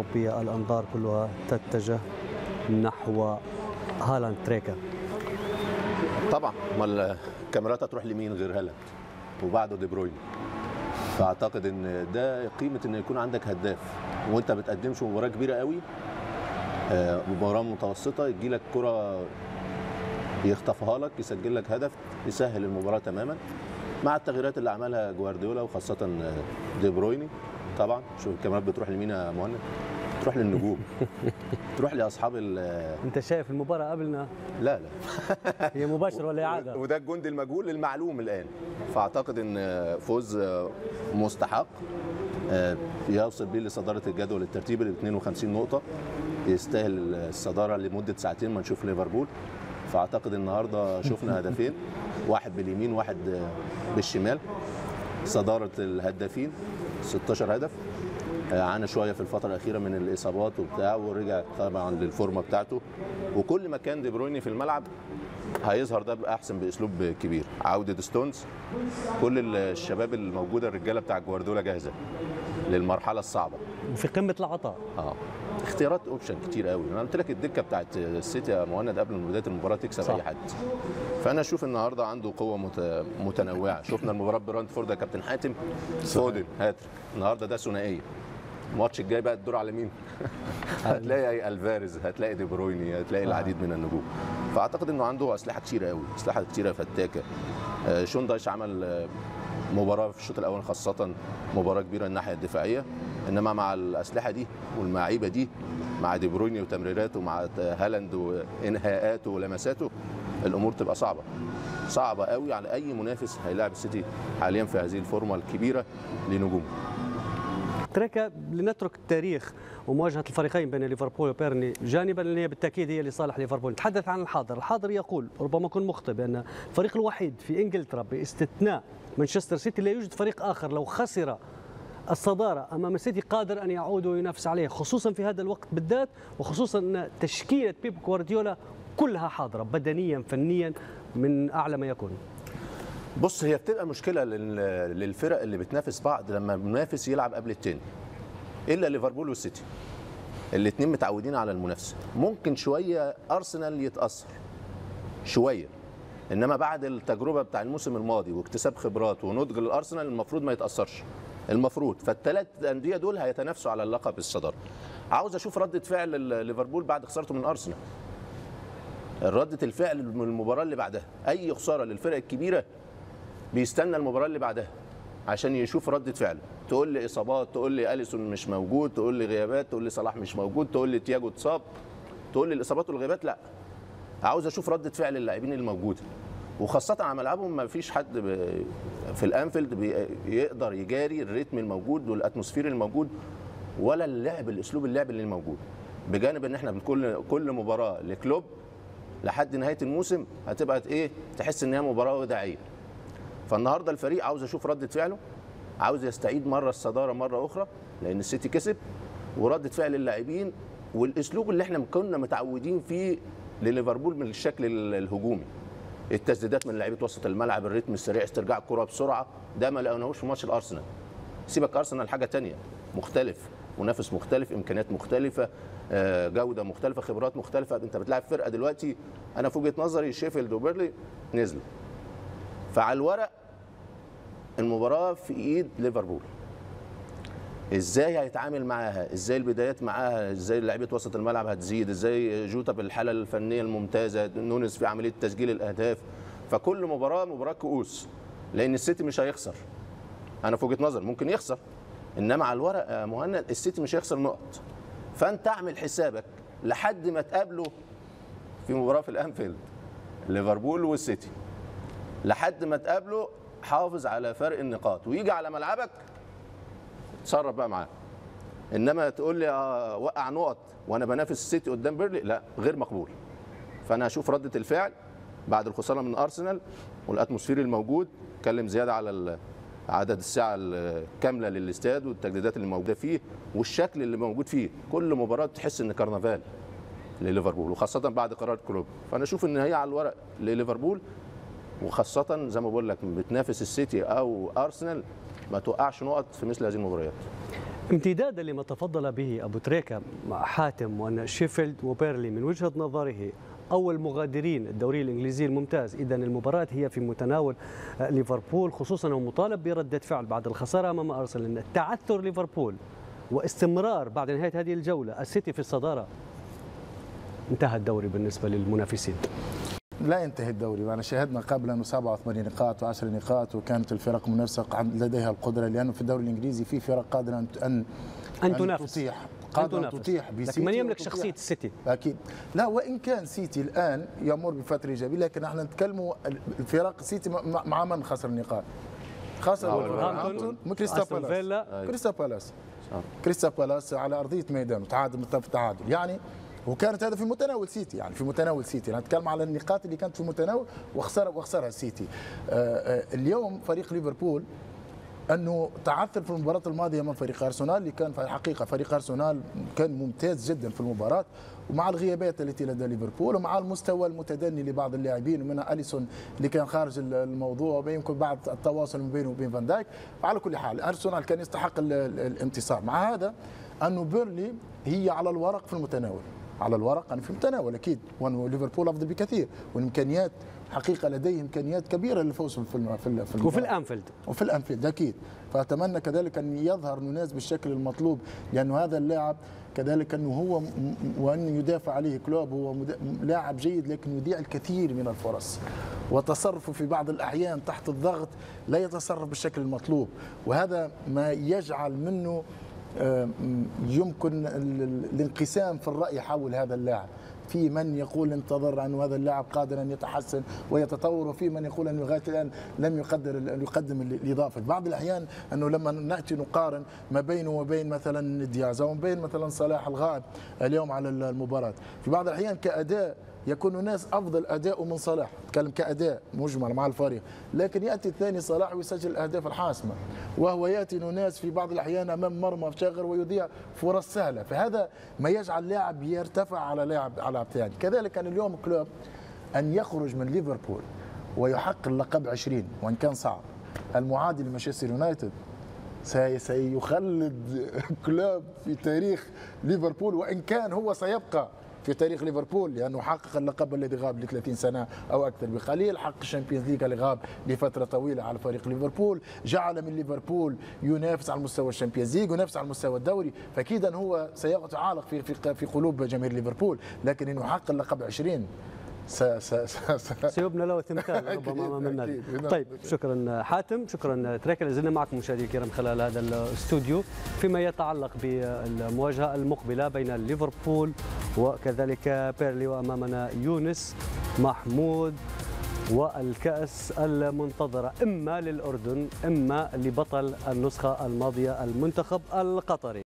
الأوروبية الأنظار كلها تتجه نحو هالاند تريكا طبعا ما الكاميرات هتروح لمين غير هالاند وبعده دي بروين فاعتقد ان ده قيمه ان يكون عندك هداف وانت بتقدمش مباراه كبيره قوي آه، مباراه متوسطه يجي لك كره يخطفها لك يسجل لك هدف يسهل المباراه تماما مع التغييرات اللي عملها جوارديولا وخاصه دي برويني طبعا شوف الكاميرات بتروح لمين يا مهند تروح للنجوم تروح لاصحاب ال أنت شايف المباراة قبلنا لا لا هي مباشرة ولا إعادة؟ وده الجندي المجهول المعلوم الان فاعتقد ان فوز مستحق يوصل بيه لصداره الجدول الترتيبي ل 52 نقطه يستاهل الصداره لمده ساعتين ما نشوف ليفربول فاعتقد النهارده شفنا هدفين واحد باليمين واحد بالشمال صداره الهدافين 16 هدف عانى شويه في الفتره الاخيره من الاصابات وبتاع ورجع طبعا للفورمه بتاعته وكل ما كان دي برويني في الملعب هيظهر ده باحسن باسلوب كبير عوده ستونز كل الشباب الموجوده الرجاله بتاع جوارديولا جاهزه للمرحله الصعبه في قمة العطاء اه اختيارات اوبشن كتير قوي انا قلت لك الدكه بتاعت السيتي يا مهند قبل من بدايه المباراه تكسب صح. اي حد فانا اشوف النهارده عنده قوه مت... متنوعه شفنا المباراه برانتفورد يا كابتن حاتم فودن هاتريك النهارده ده ثنائيه الماتش الجاي بقى الدور على مين؟ هتلاقي الفاريز هتلاقي دي برويني هتلاقي العديد من النجوم فاعتقد انه عنده اسلحه كتيره قوي اسلحه كتيره فتاكه آه، شون دايش عمل آه، مباراه في الشوط الاول خاصه مباراه كبيره الناحيه الدفاعيه انما مع الاسلحه دي والمعيبه دي مع دي برويني وتمريراته مع هالاند وانهاءاته ولمساته الامور تبقى صعبه صعبه قوي على اي منافس هيلاعب السيتي حاليا في هذه الفورمه الكبيره لنجومه تركا لنترك التاريخ ومواجهه الفريقين بين ليفربول وبيرني جانبا اللي هي بالتاكيد هي لصالح ليفربول نتحدث عن الحاضر الحاضر يقول ربما اكون مخطئ بان الفريق الوحيد في انجلترا باستثناء مانشستر سيتي لا يوجد فريق اخر لو خسر الصدارة أمام السيتي قادر أن يعود وينافس عليه خصوصا في هذا الوقت بالذات وخصوصا أن تشكيلة بيب جوارديولا كلها حاضرة بدنيا فنيا من أعلى ما يكون بص هي بتبقى مشكله لل- للفرق اللي بتنافس بعض لما المنافس يلعب قبل التاني الا ليفربول والسيتي الاثنين متعودين على المنافسه ممكن شويه ارسنال يتاثر شويه انما بعد التجربه بتاع الموسم الماضي واكتساب خبرات ونضج للارسنال المفروض ما يتاثرش المفروض فالثلاث انديه دول هيتنافسوا على اللقب الصداره عاوز اشوف رده فعل ال- ليفربول بعد خسارته من ارسنال ردة الفعل من المباراة اللي بعدها أي خسارة للفرق الكبيرة بيستنى المباراة اللي بعدها عشان يشوف ردة فعله تقول لي إصابات تقول لي أليسون مش موجود تقول لي غيابات تقول لي صلاح مش موجود تقول لي تياجو اتصاب تقول لي الإصابات والغيابات لا عاوز أشوف ردة فعل اللاعبين الموجودة وخاصة على ملعبهم ما فيش حد ب- في الأنفيلد بي- يقدر يجاري الريتم الموجود والأتموسفير الموجود ولا اللعب الأسلوب اللعب اللي موجود بجانب ان احنا بكل كل مباراه لكلوب لحد نهايه الموسم هتبقى ايه تحس ان هي مباراه وداعيه فالنهارده الفريق عاوز اشوف رده فعله عاوز يستعيد مره الصداره مره اخرى لان السيتي كسب ورده فعل اللاعبين والاسلوب اللي احنا كنا متعودين فيه لليفربول من الشكل ال- الهجومي التسديدات من لعيبه وسط الملعب الريتم السريع استرجاع الكره بسرعه ده ما لقيناهوش في ماتش الارسنال سيبك ارسنال حاجه تانية مختلف منافس مختلف امكانيات مختلفه آه، جوده مختلفه خبرات مختلفه انت بتلعب فرقه دلوقتي انا في وجهه نظري شيفيلد وبيرلي نزلوا فعلى الورق المباراه في ايد ليفربول ازاي هيتعامل معاها ازاي البدايات معاها ازاي لعيبه وسط الملعب هتزيد ازاي جوتا بالحاله الفنيه الممتازه نونس في عمليه تسجيل الاهداف فكل مباراه مباراه كؤوس لان السيتي مش هيخسر انا في وجهه نظر ممكن يخسر انما على الورق يا مهند السيتي مش هيخسر نقط فانت اعمل حسابك لحد ما تقابله في مباراه في الانفيلد ليفربول والسيتي لحد ما تقابله حافظ على فرق النقاط ويجي على ملعبك تصرف بقى معاه انما تقول لي آه، وقع نقط وانا بنافس السيتي قدام بيرلي لا غير مقبول فانا هشوف رده الفعل بعد الخساره من ارسنال والاتموسفير الموجود اتكلم زياده على ال- عدد الساعه الكامله للاستاد والتجديدات اللي موجوده فيه والشكل اللي موجود فيه كل مباراه تحس ان كرنفال لليفربول وخاصه بعد قرار كلوب فانا اشوف ان هي على الورق لليفربول وخاصه زي ما بقول لك بتنافس السيتي او ارسنال ما توقعش نقط في مثل هذه المباريات امتدادا لما تفضل به ابو تريكه مع حاتم وان شيفيلد وبيرلي من وجهه نظره اول مغادرين الدوري الانجليزي الممتاز اذا المباراه هي في متناول ليفربول خصوصا انه مطالب برده فعل بعد الخساره امام ارسنال تعثر ليفربول واستمرار بعد نهايه هذه الجوله السيتي في الصداره انتهى الدوري بالنسبه للمنافسين لا ينتهي الدوري معنا شاهدنا قبل انه 87 نقاط و10 نقاط وكانت الفرق منافسه لديها القدره لانه في الدوري الانجليزي في فرق قادره ان ان, أن تنافس تطيح قادرة أن تطيح لكن من يملك شخصيه السيتي اكيد لا وان كان سيتي الان يمر بفتره ايجابيه لكن احنا نتكلموا الفرق سيتي مع من خسر النقاط خسر ولفرهامبتون كريستال بالاس كريستال بالاس كريستال بالاس على ارضيه ميدان تعادل تعادل يعني وكانت هذا في متناول سيتي يعني في متناول سيتي انا اتكلم على النقاط اللي كانت في متناول وخسر وخسرها السيتي اليوم فريق ليفربول انه تعثر في المباراه الماضيه من فريق ارسنال اللي كان في الحقيقه فريق ارسنال كان ممتاز جدا في المباراه ومع الغيابات التي لدى ليفربول ومع المستوى المتدني لبعض اللاعبين ومنها اليسون اللي كان خارج الموضوع ويمكن بعض التواصل ما بينه وبين فان دايك على كل حال ارسنال كان يستحق الانتصار مع هذا انه بيرلي هي على الورق في المتناول على الورق انا في المتناول اكيد وان ليفربول افضل بكثير والامكانيات حقيقه لديه امكانيات كبيره للفوز في الم... في, في وفي الانفيلد وفي الانفيلد اكيد فاتمنى كذلك ان يظهر نونيز بالشكل المطلوب لانه هذا اللاعب كذلك انه هو وان يدافع عليه كلوب هو لاعب جيد لكن يضيع الكثير من الفرص وتصرفه في بعض الاحيان تحت الضغط لا يتصرف بالشكل المطلوب وهذا ما يجعل منه يمكن الانقسام في الراي حول هذا اللاعب في من يقول انتظر أن هذا اللاعب قادر أن يتحسن ويتطور وفي من يقول أنه لغاية الآن لم يقدر يقدم الإضافة بعض الأحيان أنه لما نأتي نقارن ما بينه وبين مثلا دياز أو بين مثلا صلاح الغائب اليوم على المباراة في بعض الأحيان كأداء يكون الناس افضل اداء من صلاح اتكلم كاداء مجمل مع الفريق لكن ياتي الثاني صلاح ويسجل الاهداف الحاسمه وهو ياتي نوناس في بعض الاحيان امام مرمى شاغر ويضيع فرص سهله فهذا ما يجعل لاعب يرتفع على لاعب على لاعب ثاني كذلك كان اليوم كلوب ان يخرج من ليفربول ويحقق اللقب 20 وان كان صعب المعادي لمانشستر يونايتد سيخلد كلوب في تاريخ ليفربول وان كان هو سيبقى في تاريخ ليفربول لانه حقق اللقب الذي غاب ل 30 سنه او اكثر بقليل حقق الشامبيونز ليج اللي غاب لفتره طويله على فريق ليفربول جعل من ليفربول ينافس على مستوى الشامبيونز ليج وينافس على مستوى الدوري فاكيد هو سيتعالق في في في قلوب جماهير ليفربول لكن انه حقق اللقب 20 س س س سيبنى له تمثال ربما من طيب شكرا حاتم شكرا تريكا لازلنا معكم مشاهدينا الكرام خلال هذا الاستوديو فيما يتعلق بالمواجهه المقبله بين ليفربول وكذلك بيرلي وامامنا يونس محمود والكأس المنتظرة إما للأردن إما لبطل النسخة الماضية المنتخب القطري